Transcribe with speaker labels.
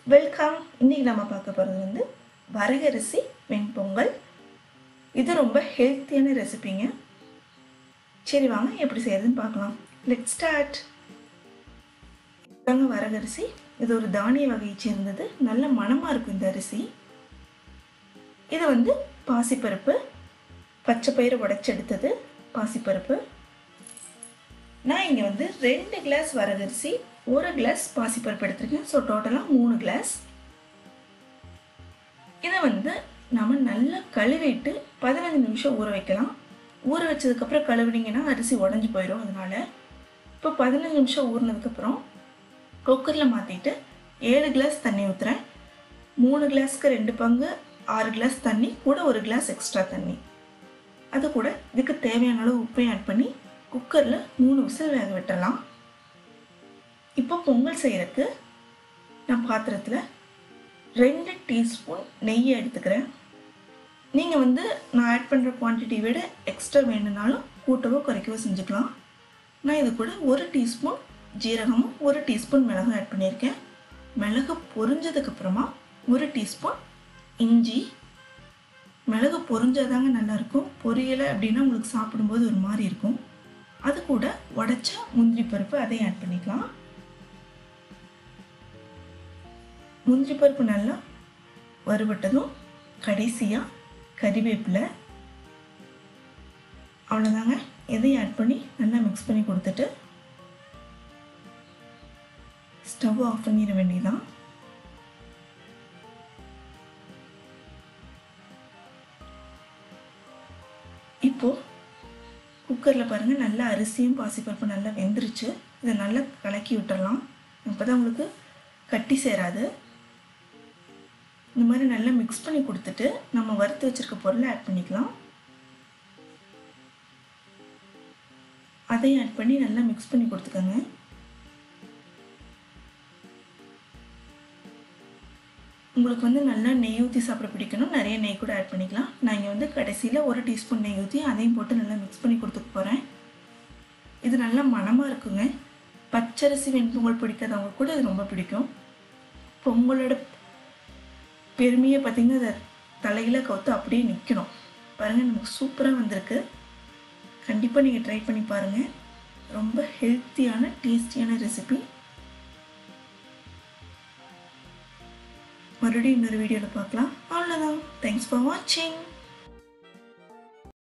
Speaker 1: welcome இன்னைக்கு நம்ம பார்க்க போகிறது வந்து வரகரிசி வெண்பொங்கல் இது ரொம்ப ஹெல்த்தியான ரெசிபிங்க சரி வாங்க எப்படி செய்யறதுன்னு பார்க்கலாம் லெட் ஸ்டார்ட் தாங்க வரகரிசி இது ஒரு தானிய வகையை சேர்ந்தது நல்ல மணமாக இருக்கும் இந்த அரிசி இது வந்து பாசிப்பருப்பு பச்சை பயிறு உடைச்செடுத்தது பாசிப்பருப்பு நான் இங்கே வந்து ரெண்டு கிளாஸ் வரகரிசி ஒரு கிளாஸ் பாசிப்பருப்பு எடுத்திருக்கேன் ஸோ டோட்டலாக மூணு கிளாஸ் இதை வந்து நம்ம நல்லா கழுவிட்டு பதினஞ்சு நிமிஷம் ஊற வைக்கலாம் ஊற வச்சதுக்கப்புறம் கழுவினீங்கன்னா அரிசி உடஞ்சி போயிடும் அதனால இப்போ பதினஞ்சு நிமிஷம் ஊறினதுக்கப்புறம் குக்கரில் மாற்றிட்டு ஏழு கிளாஸ் தண்ணி ஊற்றுறேன் மூணு கிளாஸ்க்கு ரெண்டு பங்கு ஆறு கிளாஸ் தண்ணி கூட ஒரு கிளாஸ் எக்ஸ்ட்ரா தண்ணி அது கூட இதுக்கு தேவையான அளவு உப்பையும் ஆட் பண்ணி குக்கரில் மூணு விசில் வேக விட்டுறலாம் இப்போ பொங்கல் செய்கிறதுக்கு நான் பாத்திரத்தில் ரெண்டு டீஸ்பூன் நெய்யை எடுத்துக்கிறேன் நீங்கள் வந்து நான் ஆட் பண்ணுற குவான்டிட்டி விட எக்ஸ்ட்ரா வேணும்னாலும் கூட்டவோ குறைக்கவோ செஞ்சுக்கலாம் நான் இது கூட ஒரு டீஸ்பூன் ஜீரகமும் ஒரு டீஸ்பூன் மிளகும் ஆட் பண்ணியிருக்கேன் மிளகு பொரிஞ்சதுக்கப்புறமா ஒரு டீஸ்பூன் இஞ்சி மிளகு பொரிஞ்சாதாங்க நல்லாயிருக்கும் பொரியலை அப்படின்னா உங்களுக்கு சாப்பிடும்போது ஒரு மாதிரி இருக்கும் அது கூட உடச்ச முந்திரி பருப்பு அதையும் ஆட் பண்ணிக்கலாம் முந்திரி பருப்பு நல்லா வறுபட்டதும் கடைசியாக கறிவேப்பிலை அவ்வளோதாங்க எதையும் ஆட் பண்ணி நல்லா மிக்ஸ் பண்ணி கொடுத்துட்டு ஸ்டவ் ஆஃப் பண்ணிட வேண்டியதான் இப்போது குக்கரில் பாருங்கள் நல்லா அரிசியும் பாசிப்பருப்பு நல்லா வெந்துருச்சு இதை நல்லா கலக்கி விட்டுறலாம் அப்போ தான் உங்களுக்கு கட்டி சேராது இந்த மாதிரி நல்லா மிக்ஸ் பண்ணி கொடுத்துட்டு நம்ம வறுத்து வச்சுருக்க பொருளை ஆட் பண்ணிக்கலாம் அதையும் ஆட் பண்ணி நல்லா மிக்ஸ் பண்ணி கொடுத்துக்கோங்க உங்களுக்கு வந்து நல்லா நெய் ஊற்றி சாப்பிட பிடிக்கணும் நிறைய நெய் கூட ஆட் பண்ணிக்கலாம் நான் இங்கே வந்து கடைசியில் ஒரு டீஸ்பூன் நெய் ஊற்றி அதையும் போட்டு நல்லா மிக்ஸ் பண்ணி கொடுத்துக்க போகிறேன் இது நல்லா மணமாக இருக்குங்க பச்சரிசி வெண்பொங்கல் பிடிக்காதவங்க கூட இது ரொம்ப பிடிக்கும் பொங்கலோட பெருமையை பார்த்திங்கன்னா அதை தலையில் கவுத்து அப்படியே நிற்கணும் பாருங்கள் நமக்கு சூப்பராக வந்திருக்கு கண்டிப்பாக நீங்கள் ட்ரை பண்ணி பாருங்கள் ரொம்ப ஹெல்த்தியான டேஸ்டியான ரெசிபி மறுபடியும் இன்னொரு வீடியோவில் பார்க்கலாம் அவ்வளோதான் தேங்க்ஸ் ஃபார் வாட்சிங்